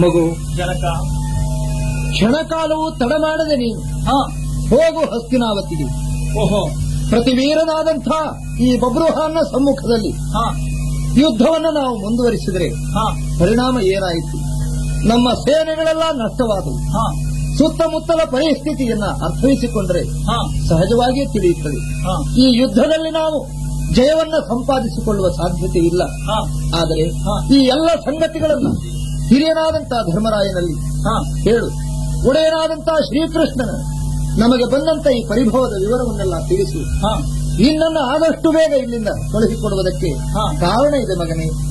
ಮಗು ಜನಕ ಕ್ಷಣಕಾಲವು ತಡ ಮಾಡದೆ ನೀನು ಹಾ ಹೋಗು ಹಸ್ತಿನಾವತಿಗೆ ಓಹೋ ಪ್ರತಿವೀರನಾದಂಥ ಈ ಬಬ್ರುಹಾನ್ನ ಸಮ್ಮುಖದಲ್ಲಿ ಹಾ ಯುದ್ಧವನ್ನು ನಾವು ಮುಂದುವರಿಸಿದರೆ ಹಾ ಪರಿಣಾಮ ಏನಾಯಿತು ನಮ್ಮ ಸೇನೆಗಳೆಲ್ಲ ನಷ್ಟವಾದವು ಹಾ ಸುತ್ತಮುತ್ತಲ ಪರಿಸ್ಥಿತಿಯನ್ನ ಅರ್ಥೈಸಿಕೊಂಡರೆ ಹಾ ಸಹಜವಾಗಿಯೇ ತಿಳಿಯುತ್ತದೆ ಹಾ ಈ ಯುದ್ಧದಲ್ಲಿ ನಾವು ಜಯವನ್ನ ಸಂಪಾದಿಸಿಕೊಳ್ಳುವ ಸಾಧ್ಯತೆ ಇಲ್ಲ ಹಾ ಆದರೆ ಹಾ. ಈ ಎಲ್ಲ ಸಂಗತಿಗಳನ್ನ ಹಿರಿಯನಾದಂತಹ ಧರ್ಮರಾಯನಲ್ಲಿ ಹಾ ಹೇಳು ಒಡೆಯನಾದಂತಹ ಶ್ರೀಕೃಷ್ಣನ ನಮಗೆ ಬಂದಂತ ಈ ಪರಿಭವದ ವಿವರವನ್ನೆಲ್ಲ ತಿಳಿಸು ಹಾ ನಿನ್ನನ್ನು ಆದಷ್ಟು ಬೇಗ ಇಲ್ಲಿಂದ ಕಳುಹಿಕೊಡುವುದಕ್ಕೆ ಹಾ. ಕಾರಣ ಇದೆ ಮಗನೇ